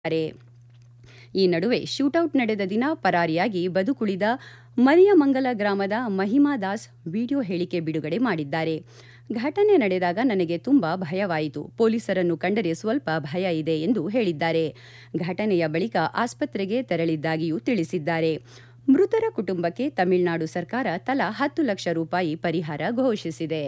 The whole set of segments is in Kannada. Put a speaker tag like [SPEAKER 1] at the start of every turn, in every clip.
[SPEAKER 1] ದ್ದಾರೆ ಈ ನಡುವೆ ಶೂಟೌಟ್ ನಡೆದ ದಿನ ಪರಾರಿಯಾಗಿ ಬದುಕುಳಿದ ಮರಿಯಮಂಗಲ ಗ್ರಾಮದ ಮಹಿಮಾ ದಾಸ್ ವಿಡಿಯೋ ಹೇಳಿಕೆ ಬಿಡುಗಡೆ ಮಾಡಿದ್ದಾರೆ ಘಟನೆ ನಡೆದಾಗ ನನಗೆ ತುಂಬಾ ಭಯವಾಯಿತು ಪೊಲೀಸರನ್ನು ಕಂಡರೆ ಸ್ವಲ್ಪ ಭಯ ಇದೆ ಎಂದು ಹೇಳಿದ್ದಾರೆ ಘಟನೆಯ ಬಳಿಕ ಆಸ್ಪತ್ರೆಗೆ ತೆರಳಿದ್ದಾಗಿಯೂ ತಿಳಿಸಿದ್ದಾರೆ ಮೃತರ ಕುಟುಂಬಕ್ಕೆ ತಮಿಳುನಾಡು ಸರ್ಕಾರ ತಲಾ ಹತ್ತು ಲಕ್ಷ ರೂಪಾಯಿ ಪರಿಹಾರ ಘೋಷಿಸಿದೆ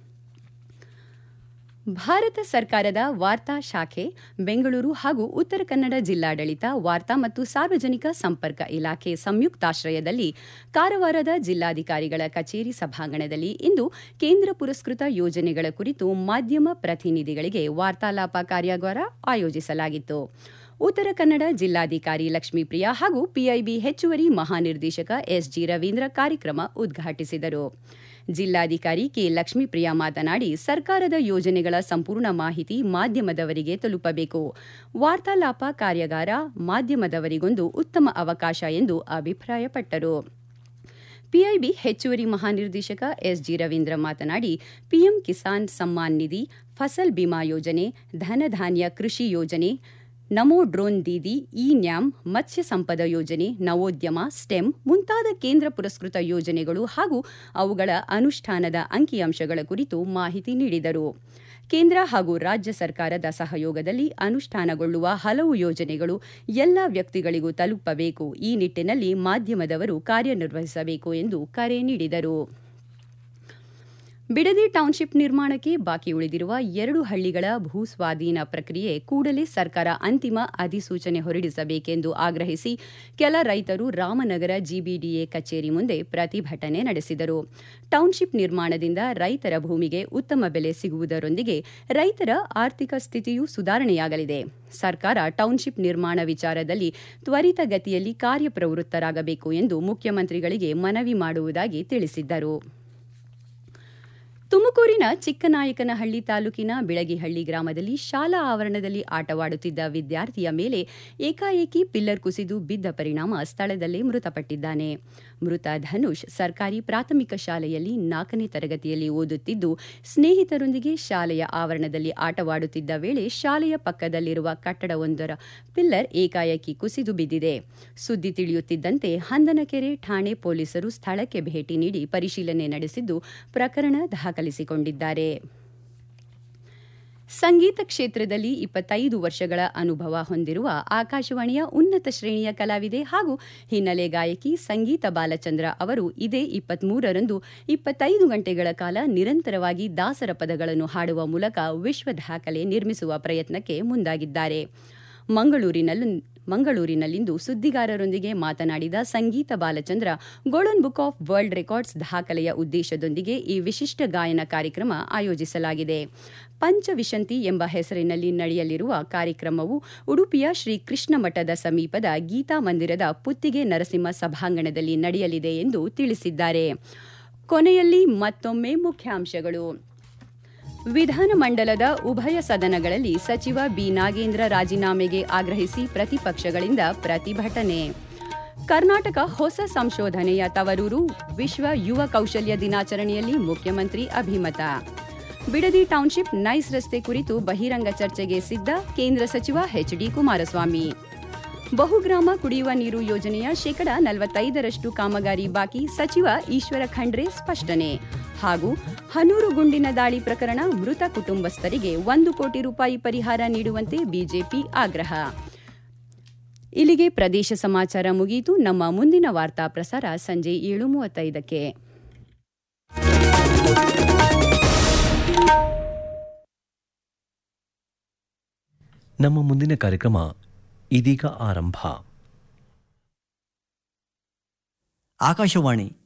[SPEAKER 1] ಭಾರತ ಸರ್ಕಾರದ ವಾರ್ತಾ ಶಾಖೆ ಬೆಂಗಳೂರು ಹಾಗೂ ಉತ್ತರ ಕನ್ನಡ ಜಿಲ್ಲಾಡಳಿತ ವಾರ್ತಾ ಮತ್ತು ಸಾರ್ವಜನಿಕ ಸಂಪರ್ಕ ಇಲಾಖೆ ಸಂಯುಕ್ತಾಶ್ರಯದಲ್ಲಿ ಕಾರವಾರದ ಜಿಲ್ಲಾಧಿಕಾರಿಗಳ ಕಚೇರಿ ಸಭಾಂಗಣದಲ್ಲಿ ಇಂದು ಕೇಂದ್ರ ಪುರಸ್ಕೃತ ಯೋಜನೆಗಳ ಕುರಿತು ಮಾಧ್ಯಮ ಪ್ರತಿನಿಧಿಗಳಿಗೆ ವಾರ್ತಾಲಾಪ ಕಾರ್ಯಾಗಾರ ಆಯೋಜಿಸಲಾಗಿತ್ತು ಉತ್ತರ ಕನ್ನಡ ಜಿಲ್ಲಾಧಿಕಾರಿ ಲಕ್ಷ್ಮೀಪ್ರಿಯಾ ಹಾಗೂ ಪಿಐಬಿ ಹೆಚ್ಚುವರಿ ಮಹಾನಿರ್ದೇಶಕ ಎಸ್ಜಿ ರವೀಂದ್ರ ಕಾರ್ಯಕ್ರಮ ಉದ್ಘಾಟಿಸಿದರು ಜಿಲ್ಲಾಧಿಕಾರಿ ಕೆ ಲಕ್ಷ್ಮೀಪ್ರಿಯಾ ಮಾತನಾಡಿ ಸರ್ಕಾರದ ಯೋಜನೆಗಳ ಸಂಪೂರ್ಣ ಮಾಹಿತಿ ಮಾಧ್ಯಮದವರಿಗೆ ತಲುಪಬೇಕು ವಾರ್ತಾಲಾಪ ಕಾರ್ಯಾಗಾರ ಮಾಧ್ಯಮದವರಿಗೊಂದು ಉತ್ತಮ ಅವಕಾಶ ಎಂದು ಅಭಿಪ್ರಾಯಪಟ್ಟರು ಪಿಐಬಿ ಹೆಚ್ಚುವರಿ ಮಹಾನಿರ್ದೇಶಕ ಎಸ್ಜಿ ರವೀಂದ್ರ ಮಾತನಾಡಿ P M Kisan Samman Nidhi Fasal Bima Yojana Dhandhanya Krishi Yojana Namo drone Didi E NAM Matsya Sampada Yojana ನವೋದ್ಯಮ ಸ್ಟೆಮ್ ಮುಂತಾದ ಕೇಂದ್ರ ಪುರಸ್ಕೃತ ಯೋಜನೆಗಳು ಹಾಗೂ ಅವುಗಳ ಅನುಷ್ಠಾನದ ಅಂಕಿಅಂಶಗಳ ಕುರಿತು ಮಾಹಿತಿ ನೀಡಿದರು ಕೇಂದ್ರ ಹಾಗೂ ರಾಜ್ಯ ಸರ್ಕಾರದ ಸಹಯೋಗದಲ್ಲಿ ಅನುಷ್ಠಾನಗೊಳ್ಳುವ ಹಲವು ಯೋಜನೆಗಳು ಎಲ್ಲ ವ್ಯಕ್ತಿಗಳಿಗೂ ತಲುಪಬೇಕು ಈ ನಿಟ್ಟಿನಲ್ಲಿ ಮಾಧ್ಯಮದವರು ಕಾರ್ಯನಿರ್ವಹಿಸಬೇಕು ಎಂದು ಕರೆ ನೀಡಿದರು ಬಿಡದಿ ಟೌನ್ಶಿಪ್ ನಿರ್ಮಾಣಕ್ಕೆ ಬಾಕಿ ಉಳಿದಿರುವ ಎರಡು ಹಳ್ಳಿಗಳ ಭೂಸ್ವಾಧೀನ ಪ್ರಕ್ರಿಯೆ ಕೂಡಲೇ ಸರ್ಕಾರ ಅಂತಿಮ ಅಧಿಸೂಚನೆ ಹೊರಡಿಸಬೇಕೆಂದು ಆಗ್ರಹಿಸಿ ಕೆಲ ರೈತರು ರಾಮನಗರ ಜಿಬಿಡಿಎ ಕಚೇರಿ ಮುಂದೆ ಪ್ರತಿಭಟನೆ ನಡೆಸಿದರು ಟೌನ್ಶಿಪ್ ನಿರ್ಮಾಣದಿಂದ ರೈತರ ಭೂಮಿಗೆ ಉತ್ತಮ ಬೆಲೆ ಸಿಗುವುದರೊಂದಿಗೆ ರೈತರ ಆರ್ಥಿಕ ಸ್ಥಿತಿಯೂ ಸುಧಾರಣೆಯಾಗಲಿದೆ ಸರ್ಕಾರ ಟೌನ್ಶಿಪ್ ನಿರ್ಮಾಣ ವಿಚಾರದಲ್ಲಿ ತ್ವರಿತಗತಿಯಲ್ಲಿ ಕಾರ್ಯಪ್ರವೃತ್ತರಾಗಬೇಕು ಎಂದು ಮುಖ್ಯಮಂತ್ರಿಗಳಿಗೆ ಮನವಿ ಮಾಡುವುದಾಗಿ ತಿಳಿಸಿದ್ದರು ತುಮಕೂರಿನ ಚಿಕ್ಕನಾಯಕನಹಳ್ಳಿ ತಾಲೂಕಿನ ಬಿಳಗಿಹಳ್ಳಿ ಗ್ರಾಮದಲ್ಲಿ ಶಾಲಾ ಆವರಣದಲ್ಲಿ ಆಟವಾಡುತ್ತಿದ್ದ ವಿದ್ಯಾರ್ಥಿಯ ಮೇಲೆ ಏಕಾಏಕಿ ಪಿಲ್ಲರ್ ಕುಸಿದು ಬಿದ್ದ ಪರಿಣಾಮ ಸ್ಥಳದಲ್ಲೇ ಮೃತಪಟ್ಟಿದ್ದಾನೆ ಮೃತ ಧನುಷ್ ಸರ್ಕಾರಿ ಪ್ರಾಥಮಿಕ ಶಾಲೆಯಲ್ಲಿ ನಾಲ್ಕನೇ ತರಗತಿಯಲ್ಲಿ ಓದುತ್ತಿದ್ದು ಸ್ನೇಹಿತರೊಂದಿಗೆ ಶಾಲೆಯ ಆವರಣದಲ್ಲಿ ಆಟವಾಡುತ್ತಿದ್ದ ವೇಳೆ ಶಾಲೆಯ ಪಕ್ಕದಲ್ಲಿರುವ ಕಟ್ಟಡವೊಂದರ ಪಿಲ್ಲರ್ ಏಕಾಏಕಿ ಕುಸಿದು ಬಿದ್ದಿದೆ ಸುದ್ದಿ ತಿಳಿಯುತ್ತಿದ್ದಂತೆ ಹಂದನಕೆರೆ ಠಾಣೆ ಪೊಲೀಸರು ಸ್ಥಳಕ್ಕೆ ಭೇಟಿ ನೀಡಿ ಪರಿಶೀಲನೆ ನಡೆಸಿದ್ದು ಪ್ರಕರಣ ದಾಖಲಿಸಿಕೊಂಡಿದ್ದಾರೆ ಸಂಗೀತ ಕ್ಷೇತ್ರದಲ್ಲಿ ಇಪ್ಪತ್ತೈದು ವರ್ಷಗಳ ಅನುಭವ ಹೊಂದಿರುವ ಆಕಾಶವಾಣಿಯ ಉನ್ನತ ಶ್ರೇಣಿಯ ಕಲಾವಿದೆ ಹಾಗೂ ಹಿನ್ನೆಲೆ ಗಾಯಕಿ ಸಂಗೀತ ಬಾಲಚಂದ್ರ ಅವರು ಇದೇ ಇಪ್ಪತ್ಮೂರರಂದು ಇಪ್ಪತ್ತೈದು ಗಂಟೆಗಳ ಕಾಲ ನಿರಂತರವಾಗಿ ದಾಸರ ಪದಗಳನ್ನು ಹಾಡುವ ಮೂಲಕ ವಿಶ್ವ ದಾಖಲೆ ನಿರ್ಮಿಸುವ ಪ್ರಯತ್ನಕ್ಕೆ ಮುಂದಾಗಿದ್ದಾರೆ ಮಂಗಳೂರಿನಲ್ಲೂ ಮಂಗಳೂರಿನಲ್ಲಿಂದು ಸುದ್ದಿಗಾರರೊಂದಿಗೆ ಮಾತನಾಡಿದ Sangeetha Balachandra Golden Book of World Records ದಾಖಲೆಯ ಉದ್ದೇಶದೊಂದಿಗೆ ಈ ವಿಶಿಷ್ಟ ಗಾಯನ ಕಾರ್ಯಕ್ರಮ ಆಯೋಜಿಸಲಾಗಿದೆ ಪಂಚವಿಶಂತಿ ಎಂಬ ಹೆಸರಿನಲ್ಲಿ ನಡೆಯಲಿರುವ ಕಾರ್ಯಕ್ರಮವು ಉಡುಪಿಯ ಶ್ರೀ ಕೃಷ್ಣ ಮಠದ ಸಮೀಪದ ಗೀತಾ ಮಂದಿರದ ಪುತ್ತಿಗೆ ನರಸಿಂಹ ಸಭಾಂಗಣದಲ್ಲಿ ನಡೆಯಲಿದೆ ಎಂದು ತಿಳಿಸಿದ್ದಾರೆ ಕೊನೆಯಲ್ಲಿ ಮತ್ತೊಮ್ಮೆ ಮುಖ್ಯಾಂಶಗಳು ವಿಧಾನಮಂಡಲದ ಉಭಯ ಸದನಗಳಲ್ಲಿ ಸಚಿವ ಬಿ ನಾಗೇಂದ್ರ ರಾಜೀನಾಮೆಗೆ ಆಗ್ರಹಿಸಿ ಪ್ರತಿಪಕ್ಷಗಳಿಂದ ಪ್ರತಿಭಟನೆ ಕರ್ನಾಟಕ ಹೊಸ ಸಂಶೋಧನೆಯ ತವರೂರು ವಿಶ್ವ ಯುವ ಕೌಶಲ್ಯ ದಿನಾಚರಣೆಯಲ್ಲಿ ಮುಖ್ಯಮಂತ್ರಿ ಅಭಿಮತ ಬಿಡದಿ ಟೌನ್ಶಿಪ್ ನೈಸ್ ರಸ್ತೆ ಕುರಿತು ಬಹಿರಂಗ ಚರ್ಚೆಗೆ ಸಿದ್ಧ ಕೇಂದ್ರ ಸಚಿವ ಎಚ್ಡಿ ಕುಮಾರಸ್ವಾಮಿ ಬಹುಗ್ರಾಮ ಕುಡಿಯುವ ನೀರು ಯೋಜನೆಯ ಶೇಕಡ ನಲವತ್ತೈದರಷ್ಟು ಕಾಮಗಾರಿ ಬಾಕಿ ಸಚಿವ ಈಶ್ವರ ಖಂಡ್ರೆ ಸ್ಪಷ್ಟನೆ ಹಾಗೂ ಹನೂರು ಗುಂಡಿನ ದಾಳಿ ಪ್ರಕರಣ ಮೃತ ಕುಟುಂಬಸ್ಥರಿಗೆ ಒಂದು ಕೋಟಿ ರೂಪಾಯಿ ಪರಿಹಾರ ನೀಡುವಂತೆ ಬಿಜೆಪಿ ಆಗ್ರಹ ಇಲ್ಲಿಗೆ ಪ್ರದೇಶ ಸಮಾಚಾರ ಮುಗಿಯಿತು ನಮ್ಮ ಮುಂದಿನ ವಾರ್ತಾ ಪ್ರಸಾರ ಸಂಜೆ ಏಳು ಮೂವತ್ತೈದಕ್ಕೆ
[SPEAKER 2] ನಮ್ಮ ಮುಂದಿನ ಕಾರ್ಯಕ್ರಮ ಇದೀಗ ಆರಂಭ
[SPEAKER 3] ಆಕಾಶವಾಣಿ